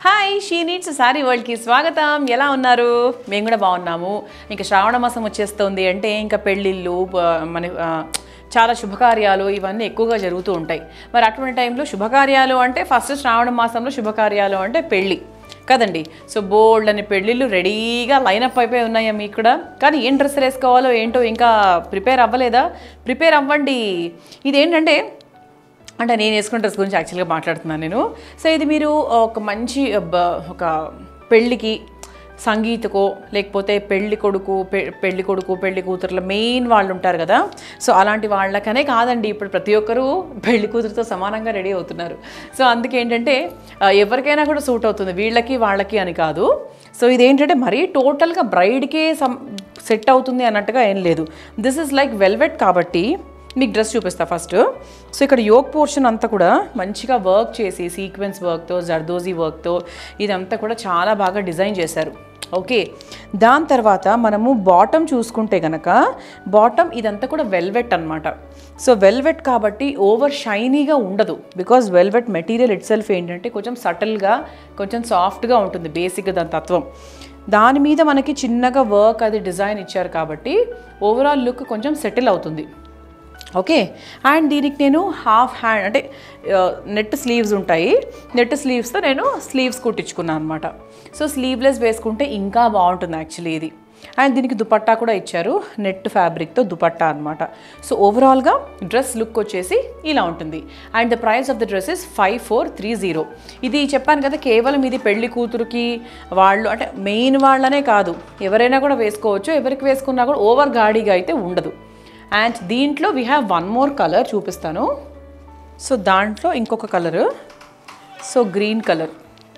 hi she needs saree వరల్డ్కి స్వాగతం ఎలా ఉన్నారు మేము కూడా బాగున్నాము ఇంకా శ్రావణ మాసం వచ్చేస్తుంది అంటే ఇంకా పెళ్ళిళ్ళు బ- మన ఆ, చాలా శుభకార్యాలు ఇవన్నీ ఎక్కువగా జరుగుతూ ఉంటాయి మరి అటువంటి టైంలో శుభకార్యాలు అంటే ఫస్ట్ శ్రావణ మాసంలో శుభకార్యాలు అంటే పెళ్ళి కదండి సో బోల్డ్ అని పెళ్ళిళ్ళు రెడీగా లైనప్ అయిపోయి ఉన్నాయా మీకు కూడా కానీ ఏం డ్రెస్ వేసుకోవాలో ఏంటో ఇంకా ప్రిపేర్ అవ్వలేదా ప్రిపేర్ అవ్వండి ఇదేంటంటే అంటే నేను వేసుకున్న డ్రెస్ గురించి యాక్చువల్గా మాట్లాడుతున్నాను నేను సో ఇది మీరు ఒక మంచి బ- ఒక పెళ్ళికి సంగీతకో లేకపోతే పెళ్లి కొడుకు పె- పెళ్లి కొడుకు పెళ్లి కూతురుల మెయిన్ వాళ్ళు ఉంటారు కదా సో అలాంటి వాళ్ళకనే కాదండి ఇప్పుడు ప్రతి ఒక్కరూ పెళ్లి కూతురుతో సమానంగా రెడీ అవుతున్నారు సో అందుకే ఏంటంటే ఆ, ఎవరికైనా కూడా సూట్ అవుతుంది వీళ్ళకి వాళ్ళకి అని కాదు సో ఇదేంటంటే మరీ టోటల్గా బ్రైడ్కే సమ్ సెట్ అవుతుంది అన్నట్టుగా ఏం లేదు దిస్ ఇస్ లైక్ వెల్వెట్ కాబట్టి మీకు డ్రెస్ చూపిస్తా ఫస్ట్ సో ఇక్కడ యోక్ పోర్షన్ అంతా కూడా మంచిగా వర్క్ చేసి సీక్వెన్స్ వర్క్తో జర్దోజీ వర్క్తో ఇదంతా కూడా చాలా బాగా డిజైన్ చేశారు ఓకే దాని తర్వాత మనము బాటమ్ చూసుకుంటే గనక బాటమ్ ఇదంతా కూడా వెల్వెట్ అన్నమాట సో వెల్వెట్ కాబట్టి ఓవర్ షైనీగా ఉండదు because velvet material itself ఏంటంటే కొంచెం సటిల్గా కొంచెం సాఫ్ట్గా ఉంటుంది బేసిక్గా దాని తత్వం దాని మీద మనకి చిన్నగా వర్క్ అది డిజైన్ ఇచ్చారు కాబట్టి ఓవరాల్ లుక్ కొంచెం సెటిల్ అవుతుంది ఓకే అండ్ దీనికి నేను హాఫ్ హ్యాండ్ అంటే నెట్ స్లీవ్స్ ఉంటాయి నెట్ స్లీవ్స్తో నేను స్లీవ్స్ కుట్టించుకున్నాను అనమాట సో స్లీవ్లెస్ వేసుకుంటే ఇంకా బాగుంటుంది యాక్చువల్లీ ఇది అండ్ దీనికి దుపట్టా కూడా ఇచ్చారు నెట్ ఫ్యాబ్రిక్తో దుపట్టా అనమాట సో ఓవరాల్గా డ్రెస్ లుక్ వచ్చేసి ఇలా ఉంటుంది and the price of the dress is five four three zero ఇది చెప్పాను కదా కేవలం ఇది పెళ్లి కూతురుకి వాళ్ళు అంటే మెయిన్ వాళ్ళనే కాదు ఎవరైనా కూడా వేసుకోవచ్చు ఎవరికి వేసుకున్నా కూడా ఓవర్ గాడిగా అయితే ఉండదు అండ్ దీంట్లో we have one more colour చూపిస్తాను సో దాంట్లో ఇంకొక colour so green colour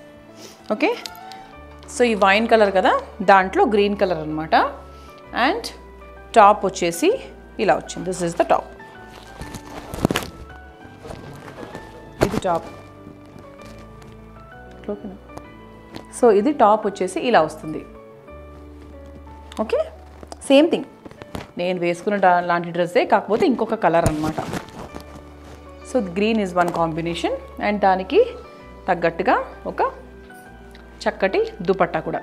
okay so ఈ వైన్ కలర్ కదా దాంట్లో గ్రీన్ కలర్ అనమాట అండ్ టాప్ వచ్చేసి ఇలా వచ్చింది దిస్ ఇస్ ద టాప్ ఇది టాప్ ఓకేనా సో ఇది టాప్ వచ్చేసి ఇలా వస్తుంది ఓకే సేమ్ థింగ్ నేను వేసుకున్న డా- లాంటి డ్రెస్సే కాకపోతే ఇంకొక కలర్ అనమాట so green is one combination and దానికి తగ్గట్టుగా ఒక చక్కటి దుపట్టా కూడా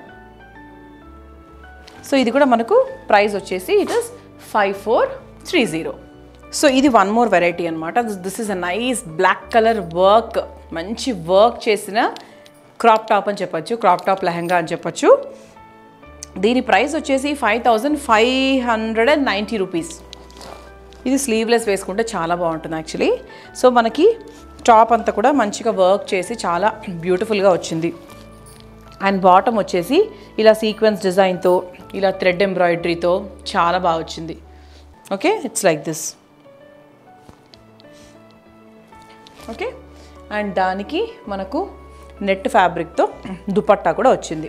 సో ఇది కూడా మనకు ప్రైస్ వచ్చేసి it is five four three zero so ఇది వన్ మోర్ వెరైటీ అనమాట this is a nice black colour work మంచి వర్క్ చేసిన క్రాప్ టాప్ అని చెప్పొచ్చు క్రాప్ టాప్ లెహంగా అని చెప్పొచ్చు దీని ప్రైస్ వచ్చేసి five thousand five hundred and ninety rupees ఇది స్లీవ్లెస్ వేసుకుంటే చాలా బాగుంటుంది యాక్చువల్లీ సో మనకి టాప్ అంతా కూడా మంచిగా వర్క్ చేసి చాలా బ్యూటిఫుల్గా వచ్చింది అండ్ బాటమ్ వచ్చేసి ఇలా సీక్వెన్స్ డిజైన్తో ఇలా థ్రెడ్ ఎంబ్రాయిడరీతో చాలా బాగా వచ్చింది okay it's like this okay and దానికి మనకు నెట్ ఫ్యాబ్రిక్తో దుపట్టా కూడా వచ్చింది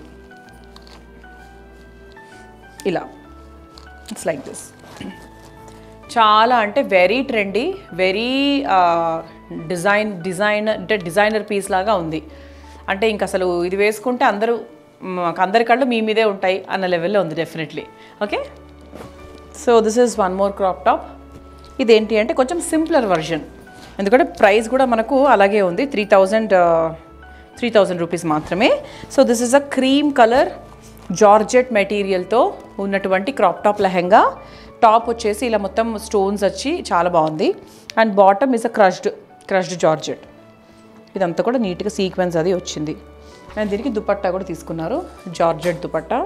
ఇలా ఇట్స్ లైక్ దిస్ చాలా అంటే very trendy very design design అంటే డిజైనర్ పీస్ లాగా ఉంది అంటే ఇంక అసలు ఇది వేసుకుంటే అందరూ మాకు అందరి కళ్ళు మీ మీదే ఉంటాయి అన్న లెవెల్లో ఉంది definitely okay so this is one more crop top ఇదేంటి అంటే కొంచెం సింప్లర్ వర్జన్ ఎందుకంటే ప్రైస్ కూడా మనకు అలాగే ఉంది three thousand three thousand rupees మాత్రమే so this is a cream colour georgette మెటీరియల్తో ఉన్నటువంటి క్రాప్ టాప్ లెహెంగా టాప్ వచ్చేసి ఇలా మొత్తం స్టోన్స్ వచ్చి చాలా బాగుంది and bottom is a crushed crushed georgette ఇదంతా కూడా నీట్గా సీక్వెన్స్ అది వచ్చింది అండ్ దీనికి దుపట్టా కూడా తీసుకున్నారు జార్జెట్ దుపట్టా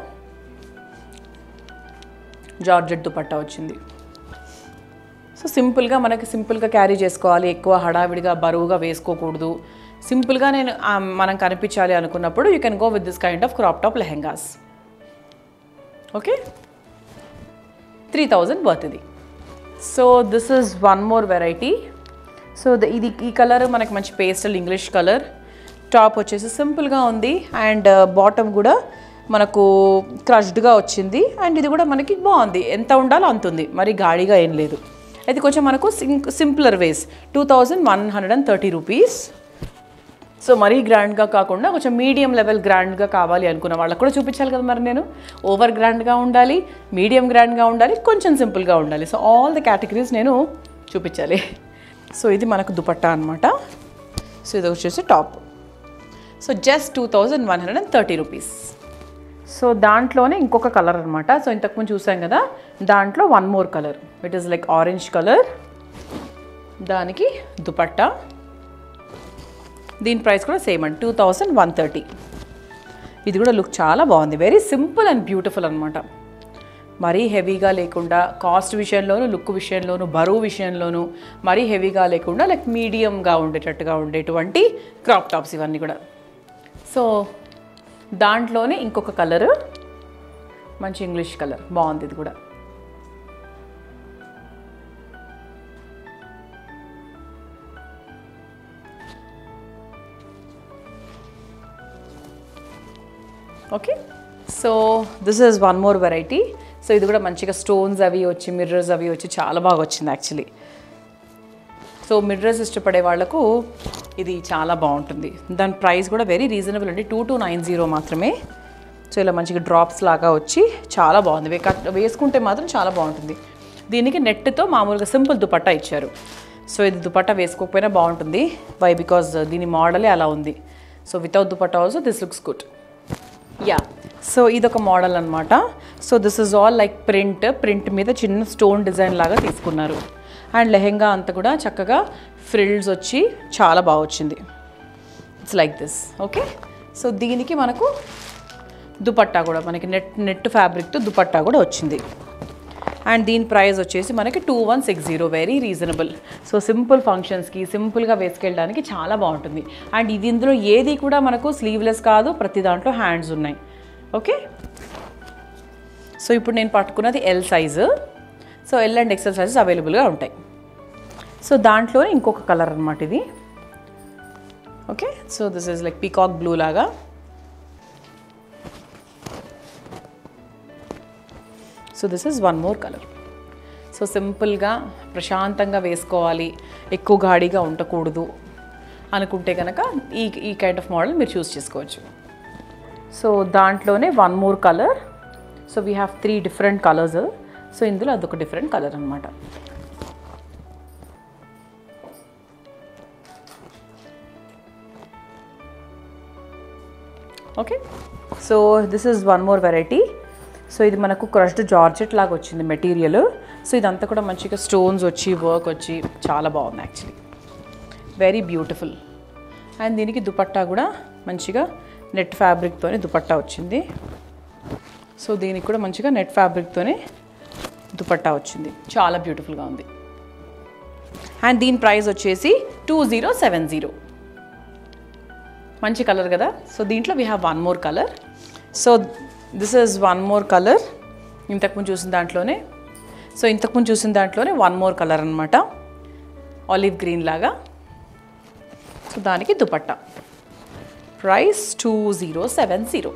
జార్జెట్ దుపట్టా వచ్చింది సో సింపుల్గా మనకి సింపుల్గా క్యారీ చేసుకోవాలి ఎక్కువ హడావిడిగా బరువుగా వేసుకోకూడదు సింపుల్గా నేను ఆ, మనం కనిపించాలి అనుకున్నప్పుడు you can go with this kind of crop top lehengas okay three thousand worth ఇది so this is one more variety so the ఇది ఈ కలర్ మనకి మంచి పేస్టల్ ఇంగ్లీష్ కలర్ టాప్ వచ్చేసి సింపుల్గా ఉంది అండ్ బాటమ్ కూడా మనకు క్రష్డ్గా వచ్చింది అండ్ ఇది కూడా మనకి బాగుంది ఎంత ఉండాలో అంత ఉంది మరి గాడిగా ఏం లేదు అయితే కొంచెం మనకు simpler was two thousand one hundred and thirty rupees so మరీ గ్రాండ్గా కాకుండా కొంచెం మీడియం లెవెల్ గ్రాండ్గా కావాలి అనుకున్న వాళ్ళకి కూడా చూపించాలి కదా మరి నేను ఓవర్ గ్రాండ్గా ఉండాలి మీడియం గ్రాండ్గా ఉండాలి కొంచెం సింపుల్గా ఉండాలి సో ఆల్ ద కేటగిరీస్ నేను చూపించాలి సో ఇది మనకు దుపట్టా అనమాట సో ఇది వచ్చేసి top so just two thousand one hundred and thirty rupees so దాంట్లోనే ఇంకొక కలర్ అనమాట సో ఇంతకుముందు చూసాం కదా దాంట్లో one more colour it is like orange colour దానికి దుపట్టా దీని ప్రైస్ కూడా సేమ్ అండి టూ థౌజండ్ వన్ థర్టీ ఇది కూడా లుక్ చాలా బాగుంది వెరీ సింపుల్ అండ్ బ్యూటిఫుల్ అనమాట మరీ హెవీగా లేకుండా కాస్ట్ విషయంలోనూ లుక్ విషయంలోనూ బరువు విషయంలోనూ మరీ హెవీగా లేకుండా లైక్ మీడియంగా ఉండేటట్టుగా ఉండేటువంటి క్రాప్ టాప్స్ ఇవన్నీ కూడా సో దాంట్లోనే ఇంకొక కలర్ మంచి ఇంగ్లీష్ కలర్ బాగుంది ఇది కూడా okay so this is one more variety so ఇది కూడా మంచిగా స్టోన్స్ అవి వచ్చి మిర్రర్స్ అవి వచ్చి చాలా బాగా వచ్చింది యాక్చువల్లీ సో మిర్రర్స్ ఇష్టపడే వాళ్ళకు ఇది చాలా బాగుంటుంది దాని ప్రైస్ కూడా వెరీ రీజనబుల్ అండి టూ టూ నైన్ జీరో మాత్రమే సో ఇలా మంచిగా డ్రాప్స్ లాగా వచ్చి చాలా బాగుంది వే- కట్ వేసుకుంటే మాత్రం చాలా బాగుంటుంది దీనికి నెట్తో మామూలుగా సింపుల్ దుపట్టా ఇచ్చారు సో ఇది దుపట్టా వేసుకోకపోయినా బాగుంటుంది వై బికాజ్ దీని మోడలే అలా ఉంది so without dupatta also this looks good ya so ఇదొక మోడల్ అనమాట so this is all like print print మీద చిన్న స్టోన్ డిజైన్ లాగా తీసుకున్నారు అండ్ లెహెంగా అంతా కూడా చక్కగా ఫ్రిల్స్ వచ్చి చాలా బాగా వచ్చింది it's like this okay so దీనికి మనకు దుపట్టా కూడా మనకి నెట్ నెట్ ఫ్యాబ్రిక్తో దుపట్టా కూడా వచ్చింది అండ్ దీని ప్రైస్ వచ్చేసి మనకి two one six zero very reasonable so simple ఫంక్షన్స్కి సింపుల్గా వేసుకెళ్ళడానికి చాలా బాగుంటుంది అండ్ ఇది ఇందులో ఏది కూడా మనకు స్లీవ్లెస్ కాదు ప్రతి దాంట్లో హ్యాండ్స్ ఉన్నాయి ఓకే సో ఇప్పుడు నేను పట్టుకున్నది L size so L and XL sizes అవైలబుల్గా ఉంటాయి సో దాంట్లో ఇంకొక కలర్ అనమాట ఇది okay so this is like peacock blue లాగా so this is one more colour so సింపుల్గా ప్రశాంతంగా వేసుకోవాలి ఎక్కువ గాడిగా ఉండకూడదు అనుకుంటే కనుక ఈ ఈ కైండ్ ఆఫ్ మోడల్ మీరు చూస్ చేసుకోవచ్చు సో దాంట్లోనే one more colour so we have three different colours so ఇందులో అదొక డిఫరెంట్ కలర్ అనమాట okay so this is one more variety so ఇది మనకు క్రష్డ్ జార్జెట్ లాగా వచ్చింది మెటీరియల్ సో ఇదంతా కూడా మంచిగా స్టోన్స్ వచ్చి వర్క్ వచ్చి చాలా బాగుంది యాక్చువల్లీ వెరీ బ్యూటిఫుల్ అండ్ దీనికి దుపట్టా కూడా మంచిగా నెట్ ఫ్యాబ్రిక్తోనే దుపట్టా వచ్చింది సో దీనికి కూడా మంచిగా నెట్ ఫ్యాబ్రిక్తోనే దుపట్టా వచ్చింది చాలా బ్యూటిఫుల్గా ఉంది అండ్ దీని ప్రైస్ వచ్చేసి టూ జీరో సెవెన్ జీరో మంచి కలర్ కదా సో దీంట్లో we have one more colour so this is one more colour ఇంతకుముందు చూసిన దాంట్లోనే సో ఇంతకుముందు చూసిన దాంట్లోనే వన్ మోర్ కలర్ అనమాట ఆలివ్ గ్రీన్ లాగా సో దానికి dupatta price two zero seven zero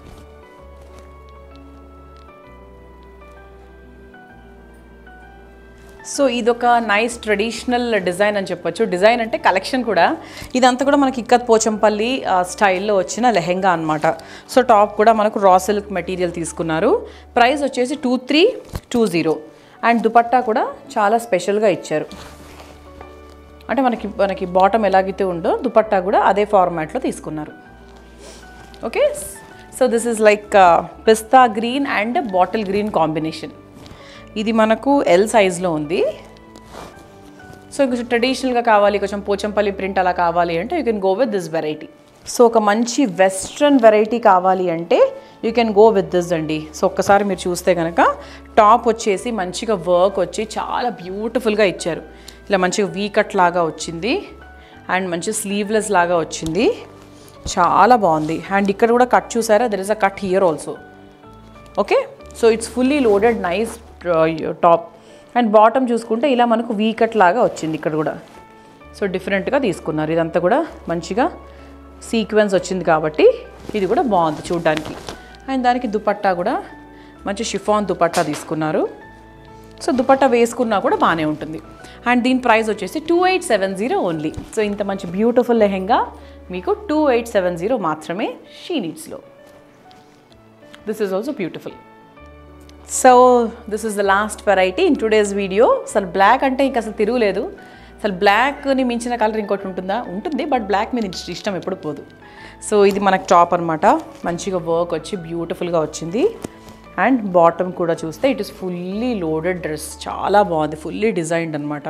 so ఇదొక నైస్ ట్రెడిషనల్ డిజైన్ అని చెప్పొచ్చు డిజైన్ అంటే కలెక్షన్ కూడా ఇదంతా కూడా మనకి ఇక్కత్ పోచంపల్లి ఆ, స్టైల్లో వచ్చిన లెహెంగా అనమాట సో టాప్ కూడా మనకు రా సిల్క్ మెటీరియల్ తీసుకున్నారు ప్రైస్ వచ్చేసి two three two zero and dupatta కూడా చాలా స్పెషల్గా ఇచ్చారు అంటే మనకి మనకి బాటమ్ ఎలాగైతే ఉందో దుపట్టా కూడా అదే ఫార్మాట్లో తీసుకున్నారు okay so this is like pista green and bottle green combination ఇది మనకు ఎల్ సైజ్లో ఉంది సో కొంచెం ట్రెడిషనల్గా కావాలి కొంచెం పోచంపల్లి ప్రింట్ అలా కావాలి అంటే you can go with this variety so ఒక మంచి వెస్ట్రన్ వెరైటీ కావాలి అంటే you can go with this అండి సో ఒక్కసారి మీరు చూస్తే కనుక టాప్ వచ్చేసి మంచిగా వర్క్ వచ్చి చాలా బ్యూటిఫుల్గా ఇచ్చారు ఇలా మంచిగా వీ కట్ లాగా వచ్చింది అండ్ మంచి స్లీవ్లెస్ లాగా వచ్చింది చాలా బాగుంది అండ్ ఇక్కడ కూడా కట్ చూసారా there is a cut here also okay so it's fully loaded nice top and bottom చూసుకుంటే ఇలా మనకు వీ కట్ లాగా వచ్చింది ఇక్కడ కూడా సో డిఫరెంట్గా తీసుకున్నారు ఇదంతా కూడా మంచిగా సీక్వెన్స్ వచ్చింది కాబట్టి ఇది కూడా బాగుంది చూడడానికి అండ్ దానికి దుపట్టా కూడా మంచి షిఫాన్ దుపట్టా తీసుకున్నారు సో దుపట్టా వేసుకున్నా కూడా బాగానే ఉంటుంది అండ్ దీని ప్రైస్ వచ్చేసి two eight seven zero only so ఇంత మంచి బ్యూటిఫుల్ లెహెంగా మీకు టూ ఎయిట్ సెవెన్ జీరో మాత్రమే షీ నీడ్స్లో this is also beautiful so this is the last variety in today's video అసలు బ్లాక్ అంటే ఇంకా అసలు తిరుగులేదు అసలు బ్లాక్ని మించిన కలర్ ఇంకోటి ఉంటుందా ఉంటుంది బట్ బ్లాక్ మీద ఇష్ట- ఇష్టం ఎప్పుడు పోదు సో ఇది మనకు టాప్ అనమాట మంచిగా వర్క్ వచ్చి బ్యూటిఫుల్గా వచ్చింది అండ్ బాటమ్ కూడా చూస్తే it is fully loaded dress చాలా బాగుంది ఫుల్లీ డిజైన్డ్ అనమాట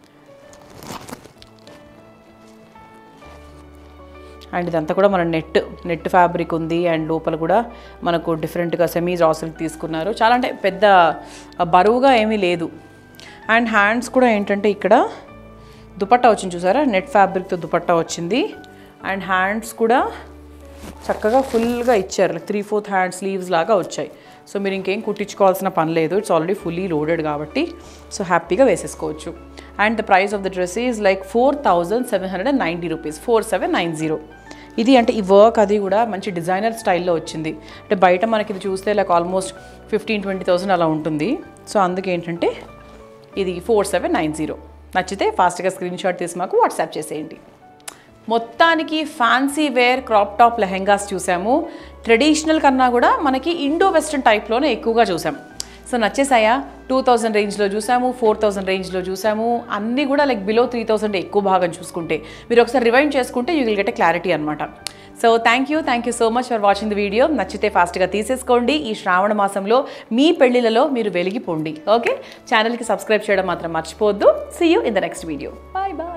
అండ్ ఇదంతా కూడా మన నెట్ నెట్ ఫ్యాబ్రిక్ ఉంది అండ్ లోపల కూడా మనకు డిఫరెంట్గా సెమీ జాసులు తీసుకున్నారు చాలా అంటే పెద్ద బరువుగా ఏమీ లేదు అండ్ హ్యాండ్స్ కూడా ఏంటంటే ఇక్కడ దుపట్టా వచ్చింది చూసారా నెట్ ఫ్యాబ్రిక్తో దుపట్టా వచ్చింది అండ్ హ్యాండ్స్ కూడా చక్కగా ఫుల్గా ఇచ్చారు త్రీ ఫోర్త్ హ్యాండ్ స్లీవ్స్ లాగా వచ్చాయి సో మీరు ఇంకేం కుట్టించుకోవాల్సిన పని లేదు ఇట్స్ ఆల్రెడీ ఫుల్లీ లోడెడ్ కాబట్టి సో హ్యాపీగా వేసేసుకోవచ్చు and the price of the dress is like four thousand seven hundred and ninety rupees four seven nine zero ఇది అంటే ఈ వర్క్ అది కూడా మంచి డిజైనర్ స్టైల్లో వచ్చింది అంటే బయట మనకి ఇది చూస్తే like almost fifteen twenty thousand అలా ఉంటుంది సో అందుకే ఏంటంటే ఇది ఫోర్ సెవెన్ నైన్ జీరో నచ్చితే ఫాస్ట్గా స్క్రీన్ షాట్ తీసి మాకు వాట్సాప్ చేసేయండి మొత్తానికి fancy wear crop top lehengas చూసాము ట్రెడిషనల్ కన్నా కూడా మనకి ఇండో వెస్ట్రన్ టైప్లోనే ఎక్కువగా చూసాం సో నచ్చేసాయా టూ థౌజండ్ రేంజ్లో చూసాము ఫోర్ థౌజండ్ రేంజ్లో చూసాము అన్నీ కూడా లైక్ బిలో త్రీ థౌసండ్ ఎక్కువ భాగం చూసుకుంటే మీరు ఒకసారి రివైండ్ చేసుకుంటే you will get a clarity అనమాట so thank you thank you so much for watching the video నచ్చితే ఫాస్ట్గా తీసేసుకోండి ఈ శ్రావణ మాసంలో మీ పెళ్లిలలో మీరు వెలిగిపోండి ఓకే ఛానల్కి సబ్స్క్రైబ్ చేయడం మాత్రం మర్చిపోవద్దు see you in the next video bye bye